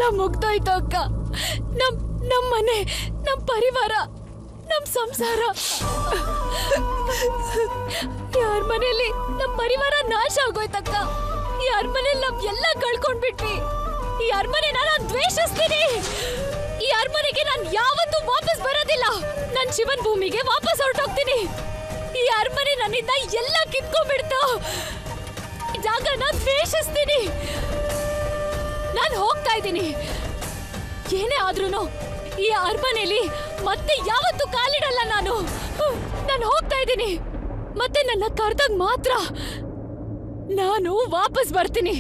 ಮುಗ್ದೋಯ್ತು ಅಕ್ಕ ನಮ್ ನಮ್ ಮನೆ ನಮ್ ಪರಿವಾರ ನಮ್ ಸಂಸಾರ ಯಾರ ಮನೇಲಿ ನಮ್ ಪರಿವಾರ ನಾಶ ಆಗೋಯ್ತಕ್ಕ ಯಾರ ಮನೇಲಿ ನಾವ್ ಎಲ್ಲ ಕಳ್ಕೊಂಡ್ಬಿಟ್ವಿ ಯಾರ ಮನೆ ನಾನು ದ್ವೇಷಿಸ್ತೀನಿ ಯಾರ ಮನೆಗೆ ನಾನು ಯಾವತ್ತೂ ವಾಪಸ್ ಬರೋದಿಲ್ಲ ನನ್ ಶಿವನ್ ಭೂಮಿಗೆ ವಾಪಸ್ ಹೊರಟೋಗ್ತೀನಿ ಯಾರ ಮನೆ ನನ್ನಿಂದ ಎಲ್ಲ ಕಿತ್ಕೊಂಡ್ಬಿಡ್ತು ಈ ಜಾಗನ ದ್ವೇಷಿಸ್ತೀನಿ ನಾನು ಹೋಗ್ತಾ ಇದ್ದೀನಿ ಏನೇ ಆದ್ರೂನು ಈ ಅರಮನೆಯಲ್ಲಿ ಮತ್ತೆ ಯಾವತ್ತೂ ಕಾಲಿಡಲ್ಲ ನಾನು ನಾನು ಹೋಗ್ತಾ ಇದ್ದೀನಿ ಮತ್ತೆ ನನ್ನ ಕರ್ದಾಗ ಮಾತ್ರ ನಾನು ವಾಪಸ್ ಬರ್ತೀನಿ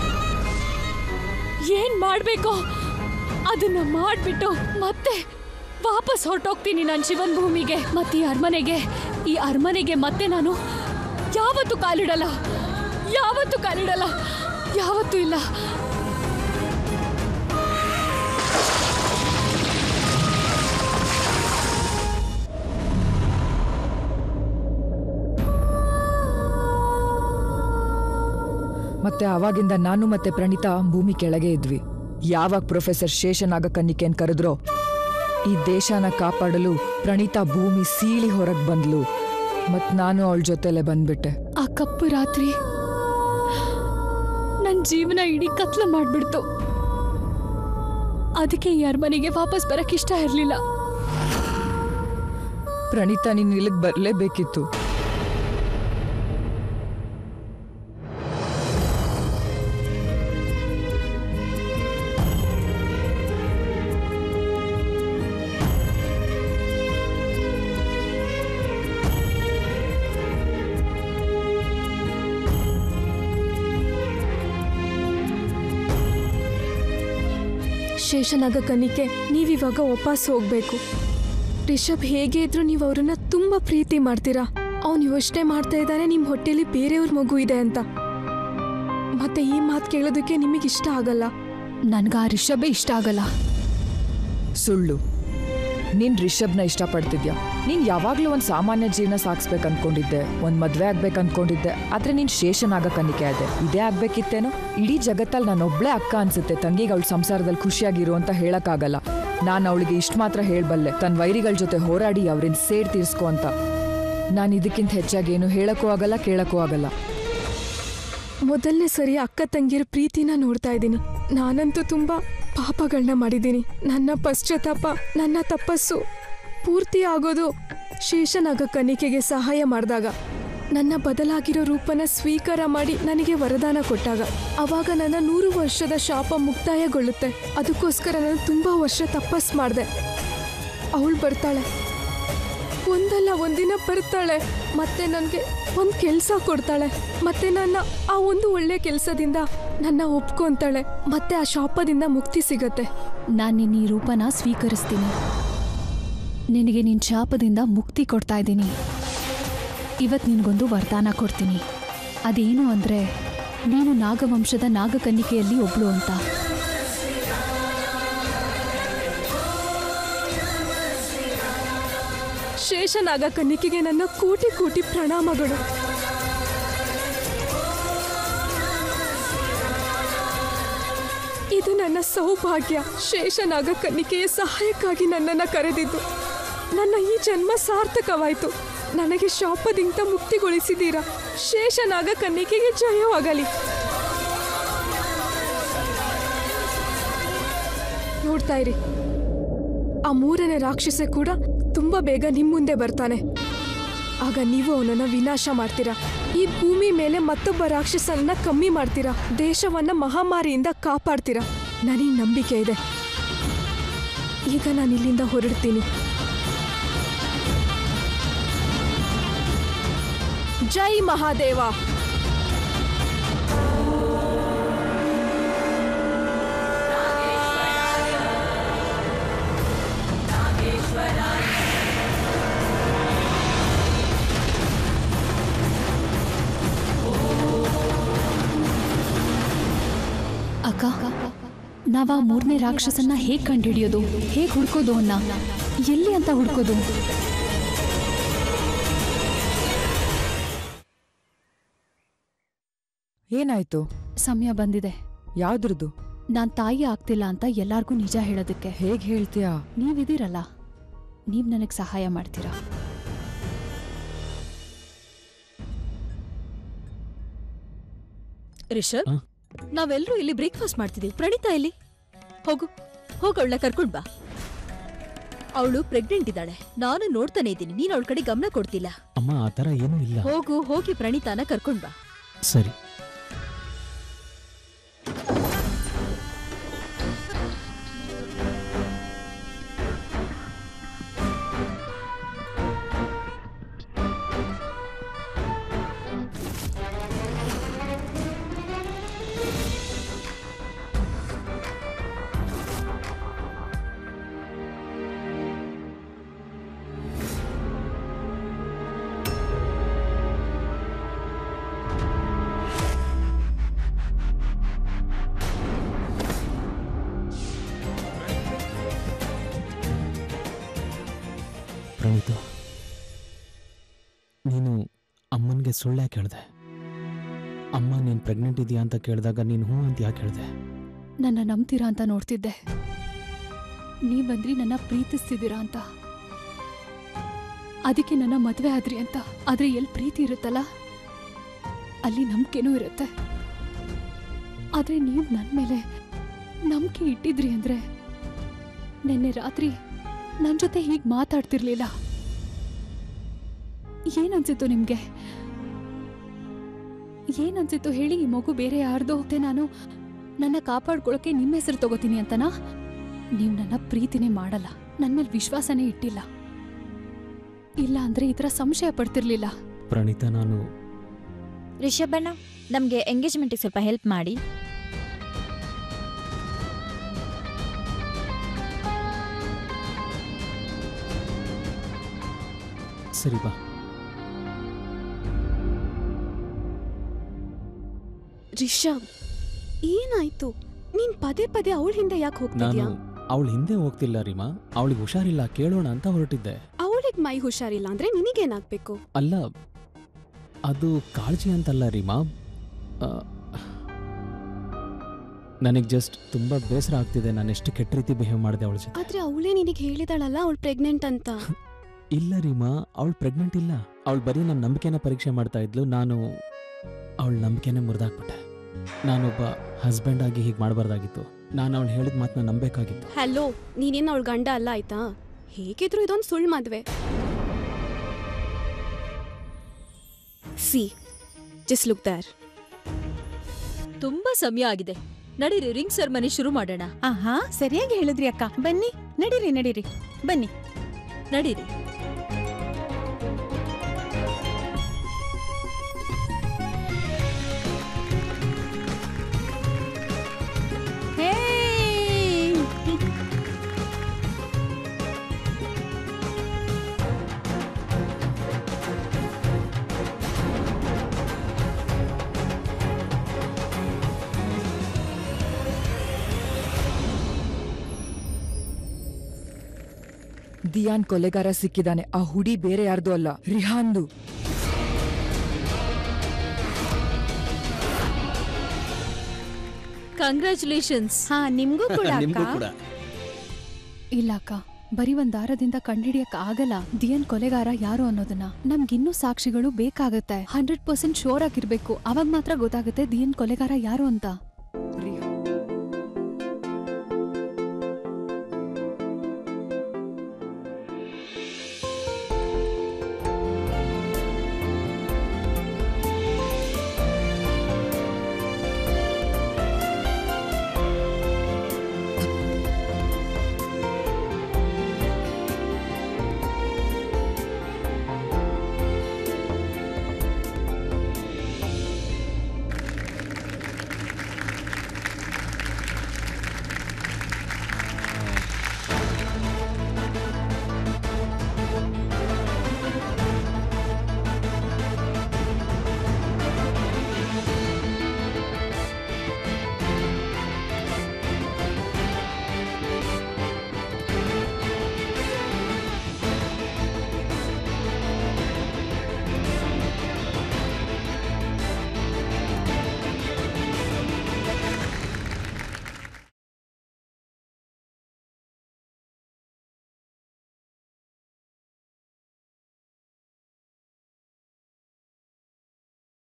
ಏನ್ ಮಾಡ್ಬೇಕು ಅದನ್ನ ಮಾಡ್ಬಿಟ್ಟು ಮತ್ತೆ ವಾಪಸ್ ಹೊರಟೋಗ್ತೀನಿ ನಾನು ಶಿವನ್ ಭೂಮಿಗೆ ಮತ್ತೆ ಈ ಅರಮನೆಗೆ ಈ ಅರಮನೆಗೆ ಮತ್ತೆ ನಾನು ಯಾವತ್ತೂ ಕಾಲಿಡಲ್ಲ ಯಾವತ್ತೂ ಕಾಲಿಡಲ್ಲ ಯಾವತ್ತೂ ಇಲ್ಲ ಮತ್ತೆ ಆವಾಗಿಂದ ನಾನು ಮತ್ತೆ ಪ್ರಣೀತಾ ಭೂಮಿ ಕೆಳಗೆ ಇದ್ವಿ ಯಾವಾಗ ಪ್ರೊಫೆಸರ್ ಶೇಷನಾಗ ಕನ್ನಿಕೆನ್ ಕರೆದ್ರೋ ಈ ದೇಶನ ಕಾಪಾಡಲು ಪ್ರಣೀತಾ ಭೂಮಿ ಸೀಳಿ ಹೊರಗೆ ಬಂದ್ಲು ಮತ್ ನಾನು ಅವಳ ಜೊತೆಲೆ ಬಂದ್ಬಿಟ್ಟೆ ಆ ಕಪ್ಪು ರಾತ್ರಿ ನನ್ನ ಜೀವನ ಇಡೀ ಕತ್ಲ ಮಾಡ್ಬಿಡ್ತು ಅದಕ್ಕೆ ಈ ಅರಮನೆಗೆ ವಾಪಸ್ ಬರಕ್ ಇಷ್ಟ ಇರ್ಲಿಲ್ಲ ಪ್ರಣೀತಾ ನೀನ್ ಇಲ್ಲಿಗೆ ಬರ್ಲೇಬೇಕಿತ್ತು ಶೇಷನಾಗ ಕನಿಕೆ ನೀವಿವಾಗ ವಾಪಸ್ ಹೋಗ್ಬೇಕು ರಿಷಬ್ ಹೇಗೆ ಇದ್ರು ನೀವು ಅವ್ರನ್ನ ತುಂಬಾ ಪ್ರೀತಿ ಮಾಡ್ತೀರಾ ಅವ್ನು ಯೋಚನೆ ಮಾಡ್ತಾ ಇದ್ದಾನೆ ನಿಮ್ಮ ಹೊಟ್ಟೆಲಿ ಬೇರೆಯವ್ರ ಮಗು ಇದೆ ಅಂತ ಮತ್ತೆ ಈ ಮಾತು ಕೇಳೋದಕ್ಕೆ ನಿಮಗೆ ಇಷ್ಟ ಆಗಲ್ಲ ನನ್ಗ ಆ ರಿಷಬೇ ಇಷ್ಟ ಆಗಲ್ಲ ಸುಳ್ಳು ನೀನ್ ರಿಷಬ್ನ ಇಷ್ಟಪಡ್ತಿದ್ಯಾ ನೀನ್ ಯಾವಾಗ್ಲೂ ಒಂದ್ ಸಾಮಾನ್ಯ ಜೀವನ ಸಾಗಿಸ್ಬೇಕು ಅನ್ಕೊಂಡಿದ್ದೆ ಒಂದ್ ಮದ್ವೆ ಆಗ್ಬೇಕು ಅನ್ಕೊಂಡಿದ್ದೆ ಆದ್ರೆ ನೀನ್ ಶೇಷನಾಗ ಕನಿಕೆ ಆದೆ ಇದೇ ಆಗ್ಬೇಕಿತ್ತೇನೋ ಇಡೀ ಜಗತ್ತಲ್ಲಿ ನಾನೊಬ್ಳೆ ಅಕ್ಕ ಅನ್ಸುತ್ತೆ ತಂಗಿಗೆ ಅವಳ ಸಂಸಾರದಲ್ಲಿ ಖುಷಿಯಾಗಿರು ಅಂತ ಹೇಳಕ್ಕಾಗಲ್ಲ ನಾನು ಅವಳಿಗೆ ಇಷ್ಟ ಮಾತ್ರ ಹೇಳ್ಬಲ್ಲೆ ತನ್ನ ವೈರಿಗಳ ಜೊತೆ ಹೋರಾಡಿ ಅವ್ರಿಂದ ಸೇಡ್ ತೀರ್ಸ್ಕೊ ಅಂತ ನಾನು ಇದಕ್ಕಿಂತ ಹೆಚ್ಚಾಗಿ ಏನು ಹೇಳಕ್ಕೂ ಆಗಲ್ಲ ಕೇಳಕ್ಕೂ ಆಗಲ್ಲ ಮೊದಲನೇ ಸರಿ ಅಕ್ಕ ತಂಗಿಯರ ಪ್ರೀತಿನ ನೋಡ್ತಾ ಇದ್ದೀನಿ ನಾನಂತೂ ತುಂಬಾ ಪಾಪಗಳನ್ನ ಮಾಡಿದ್ದೀನಿ ನನ್ನ ಪಶ್ಚಾತ್ತಾಪ ನನ್ನ ತಪಸ್ಸು ಪೂರ್ತಿ ಆಗೋದು ಶೇಷನಾಗ ಕನಿಕೆಗೆ ಸಹಾಯ ಮಾಡಿದಾಗ ನನ್ನ ಬದಲಾಗಿರೋ ರೂಪನ ಸ್ವೀಕಾರ ಮಾಡಿ ನನಗೆ ವರದಾನ ಕೊಟ್ಟಾಗ ಅವಾಗ ನನ್ನ ನೂರು ವರ್ಷದ ಶಾಪ ಮುಕ್ತಾಯಗೊಳ್ಳುತ್ತೆ ಅದಕ್ಕೋಸ್ಕರ ನಾನು ತುಂಬಾ ವರ್ಷ ತಪಸ್ ಮಾಡಿದೆ ಅವಳು ಬರ್ತಾಳೆ ಒಂದಲ್ಲ ಒಂದಿನ ಬರ್ತಾಳೆ ಮತ್ತೆ ನನಗೆ ಒಂದು ಕೆಲಸ ಕೊಡ್ತಾಳೆ ಮತ್ತೆ ನನ್ನ ಆ ಒಂದು ಒಳ್ಳೆ ಕೆಲಸದಿಂದ ನನ್ನ ಒಪ್ಕೊಂತಾಳೆ ಮತ್ತೆ ಆ ಶಾಪದಿಂದ ಮುಕ್ತಿ ಸಿಗತ್ತೆ ನಾನು ನಿನ್ನ ಈ ರೂಪನ ಸ್ವೀಕರಿಸ್ತೀನಿ ನಿನಗೆ ನಿನ್ನ ಶಾಪದಿಂದ ಮುಕ್ತಿ ಕೊಡ್ತಾ ಇದ್ದೀನಿ ಇವತ್ತು ನಿನಗೊಂದು ವರದಾನ ಕೊಡ್ತೀನಿ ಅದೇನು ಅಂದರೆ ನೀನು ನಾಗವಂಶದ ನಾಗಕನ್ನಿಕೆಯಲ್ಲಿ ಒಬ್ಳು ಅಂತ ಶೇಷನಾಗ ಕನ್ನಿಕೆಗೆ ನನ್ನ ಕೋಟಿ ಕೋಟಿ ಪ್ರಣಾಮಗಳು ಇದು ನನ್ನ ಸೌಭಾಗ್ಯ ಶೇಷನಾಗ ಕನ್ನಿಕೆಯ ಸಹಾಯಕ್ಕಾಗಿ ನನ್ನನ್ನು ಕರೆದಿದ್ದು ನನ್ನ ಈ ಜನ್ಮ ಸಾರ್ಥಕವಾಯಿತು ನನಗೆ ಶಾಪದಿಂದ ಮುಕ್ತಿಗೊಳಿಸಿದ್ದೀರಾ ಶೇಷನಾಗ ಕನ್ನಿಕೆಗೆ ಜಯವಾಗಲಿ ನೋಡ್ತಾ ಇರಿ ಆ ಮೂರನೇ ರಾಕ್ಷಸ ಕೂಡ ತುಂಬಾ ಬೇಗ ನಿಮ್ ಮುಂದೆ ಬರ್ತಾನೆ ಆಗ ನೀವು ಅವನನ್ನ ವಿನಾಶ ಮಾಡ್ತೀರಾ ಈ ಭೂಮಿ ಮೇಲೆ ಮತ್ತೊಬ್ಬ ರಾಕ್ಷಸನ್ನ ಕಮ್ಮಿ ಮಾಡ್ತೀರಾ ದೇಶವನ್ನ ಮಹಾಮಾರಿಯಿಂದ ಕಾಪಾಡ್ತೀರಾ ನನಗೆ ನಂಬಿಕೆ ಇದೆ ಈಗ ನಾನು ಇಲ್ಲಿಂದ ಹೊರಡ್ತೀನಿ ಜೈ ಮಹಾದೇವ ಅಕ್ಕ ನಾವ ಮೂರನೇ ರಾಕ್ಷಸನ್ನ ಹೇಗೆ ಕಂಡುಹಿಡಿಯೋದು ಹೇಗೆ ಹುಡ್ಕೋದು ಅನ್ನ ಎಲ್ಲಿ ಅಂತ ಹುಡ್ಕೋದು ಏನಾಯ್ತು ಸಮಯ ಬಂದಿದೆ ಯಾವ್ದ್ರದ್ದು ನಾನ್ ತಾಯಿ ಆಗ್ತಿಲ್ಲ ಅಂತ ಎಲ್ಲಾರ್ಗೂ ನಿಜ ಹೇಳೋದಕ್ಕೆ ಹೇಗ್ ಹೇಳ್ತೀಯಾ ನೀವಿದ್ದೀರಲ್ಲ ನೀವ್ ನನಗ್ ಸಹಾಯ ಮಾಡ್ತೀರಾ ರಿಷಬ್ ಆ? ನಾವೆಲ್ಲರೂ ಇಲ್ಲಿ ಬ್ರೇಕ್ಫಾಸ್ಟ್ ಮಾಡ್ತಿದೀವಿ ಪ್ರಣೀತಾ ಇಲ್ಲಿ ಹೋಗು ಹೋಗ ಅವಳನ್ನ ಕರ್ಕೊಂಡ್ ಬಾ ಅವಳು ಪ್ರೆಗ್ನೆಂಟ್ ಇದ್ದಾಳೆ ನಾನು ನೋಡ್ತಾನೆ ಇದ್ದೀನಿ ನೀನ್ ಅವಳ ಕಡೆ ಗಮನ ಕೊಡ್ತಿಲ್ಲ ಅಮ್ಮ ಆ ಥರ ಏನೂ ಇಲ್ಲ ಹೋಗು ಹೋಗಿ ಪ್ರಣೀತಾನ ಕರ್ಕೊಂಡ್ ಬಾ ಸರಿ ಪ್ರಣೀತು ನೀನು ಅಮ್ಮನಿಗೆ ಸುಳ್ಳು ಯಾಕೆ ಹೇಳಿದೆ ಅಮ್ಮ ನೀನು ಪ್ರೆಗ್ನೆಂಟ್ ಇದೆಯಾ ಅಂತ ಕೇಳಿದಾಗ ನೀನು ಹ್ಞೂ ಅಂತ ಯಾಕೆ ಹೇಳಿದೆ ನನ್ನ ನಂಬ್ತೀರಾ ಅಂತ ನೋಡ್ತಿದ್ದೆ ನೀವಂದ್ರಿ ನನ್ನ ಪ್ರೀತಿಸ್ತಿದ್ದೀರಾ ಅಂತ ಅದಕ್ಕೆ ನನ್ನ ಮದ್ವೆ ಆದ್ರಿ ಅಂತ ಆದ್ರೆ ಎಲ್ಲಿ ಪ್ರೀತಿ ಇರುತ್ತಲ್ಲ ಅಲ್ಲಿ ನಂಬಿಕೆನೂ ಇರುತ್ತೆ ಆದ್ರೆ ನೀವು ನನ್ನ ಮೇಲೆ ನಂಬಿಕೆ ಇಟ್ಟಿದ್ರಿ ಅಂದ್ರೆ ನಿನ್ನೆ ರಾತ್ರಿ ನನ್ನ ಜೊತೆ ಹೀಗೆ ಮಾತಾಡ್ತಿರ್ಲಿಲ್ಲ ಏನನ್ಸಿತ್ತು ನಿಮ್ಗೆ ಏನನ್ಸಿತ್ತು ಹೇಳಿ ಈ ಮಗು ಬೇರೆ ಯಾರ್ದೋ ಮತ್ತೆ ನಾನು ನನ್ನ ಕಾಪಾಡ್ಕೊಳಕ್ಕೆ ನಿಮ್ಮ ಹೆಸರು ತಗೋತೀನಿ ಅಂತನಾ ನೀವು ನನ್ನ ಪ್ರೀತಿನೇ ಮಾಡಲ್ಲ ನನ್ನ ಮೇಲೆ ವಿಶ್ವಾಸನೇ ಇಟ್ಟಿಲ್ಲ ಇಲ್ಲ ಅಂದ್ರೆ ಈ ಥರ ಸಂಶಯ ಪಡ್ತಿರ್ಲಿಲ್ಲ ಪ್ರಣೀತ ನಾನು ರಿಷಭಣ್ಣ ನಮಗೆ ಎಂಗೇಜ್ಮೆಂಟಿಗೆ ಸ್ವಲ್ಪ ಹೆಲ್ಪ್ ಮಾಡಿ ಸರಿ ಬಾ ರಿಷಬ್ ಏನಾಯ್ತು ನೀನ್ ಪದೇ ಪದೇ ಅವಳ ಹಿಂದೆ ಯಾಕೆ ನಾನು ಹೋಗ್ತಿದ್ಯಾ ಅವಳ ಹಿಂದೆ ಹೋಗ್ತಿಲ್ಲ ರೀಮಾ ಅವಳಿಗೆ ಹುಷಾರಿಲ್ಲ ಕೇಳೋಣ ಅಂತ ಹೊರಟಿದ್ದೆ ಅವಳಿಗೆ ಮೈ ಹುಷಾರಿಲ್ಲ ಅಂದ್ರೆ ನಿನಗೇನಾಗ್ಬೇಕು ಅಲ್ಲ ಅದು ಕಾಳಜಿ ಅಂತಲ್ಲ ರೀಮಾ ನನಗೆ ಜಸ್ಟ್ ತುಂಬ ಬೇಸರ ಆಗ್ತಿದೆ ನಾನು ಎಷ್ಟು ಕೆಟ್ಟ ರೀತಿ ಬಿಹೇವ್ ಮಾಡಿದೆ ಅವಳ ಜೊತೆ ಆದ್ರೆ ಅವಳೇ ನಿನಗೆ ಹೇಳಿದಾಳಲ್ಲ ಅವಳು ಪ್ರೆಗ್ನೆಂಟ್ ಅಂತ ಇಲ್ಲ ರೀಮಾ ಅವಳು ಪ್ರೆಗ್ನೆಂಟ್ ಇಲ್ಲ ಅವಳು ಬರೀ ನನ್ನ ನಂಬಿಕೆನ ಪರೀಕ್ಷೆ ಮಾಡ್ತಾ ಇದ್ಲು ನಾನು ಅವಳ ನಂಬಿಕೆನೇ ಮುರಿದಾಕ್ಬಿಟ್ಟೆ ನಾನೊಬ್ಬ ಹಸ್ಬೆಂಡ್ ಆಗಿ ಹೀಗೆ ಮಾಡಬಾರ್ದಾಗಿತ್ತು ನಾನು ಅವಳು ಹೇಳಿದ ಮಾತನ್ನ ನಂಬೇಕಾಗಿತ್ತು ಹಲೋ ನೀನೇನು ಅವಳ ಗಂಡ ಅಲ್ಲ ಆಯ್ತಾ ಹೇಗಿದ್ರು ಇದೊಂದು ಸುಳ್ಳು ಮದ್ವೆ ಸಿ ಜಸ್ಟ್ ಲುಕ್ ದರ್ ತುಂಬಾ ಸಮಯ ಆಗಿದೆ ನಡೀರಿ ರಿಂಗ್ ಸೆರೆಮನಿ ಶುರು ಮಾಡೋಣ ಆಹಾ ಸರಿಯಾಗಿ ಹೇಳಿದ್ರಿ ಅಕ್ಕ ಬನ್ನಿ ನಡೀರಿ ನಡೀರಿ ಬನ್ನಿ ನಡೀರಿ ಹೇ ದಿಯಾನ್ ಕೊಲೆಗಾರ ಸಿಕ್ಕಿದಾನೆ ಆ ಹುಡಿ ಬೇರೆ ಯಾರ್ದು ಅಲ್ಲ ರಿಹಾನ್ದು ಕಂಗ್ರ್ಯಾಚುಲೇಷನ್ಸ್ ಹಾ ನಿಮ್ಗೂ ಕೂಡ ನಿಮಗೂ ಅಕ್ಕ ಕೂಡ ಇಲ್ಲ ಅಕ್ಕ ಬರೀ ಒಂದ್ ದಾರದಿಂದ ಕಂಡಿಡಿಯಕ್ ಆಗಲ್ಲ ದಿಯನ್ ಕೊಲೆಗಾರ ಯಾರು ಅನ್ನೋದನ್ನ ನಮ್ಗಿನ್ನೂ ಸಾಕ್ಷಿಗಳು ಬೇಕಾಗತ್ತೆ ಹಂಡ್ರೆಡ್ ಪರ್ಸೆಂಟ್ ಶೋರ್ ಆಗಿರ್ಬೇಕು ಅವಾಗ ಮಾತ್ರ ಗೊತ್ತಾಗುತ್ತೆ ದಿಯನ್ ಕೊಲೆಗಾರ ಯಾರು ಅಂತ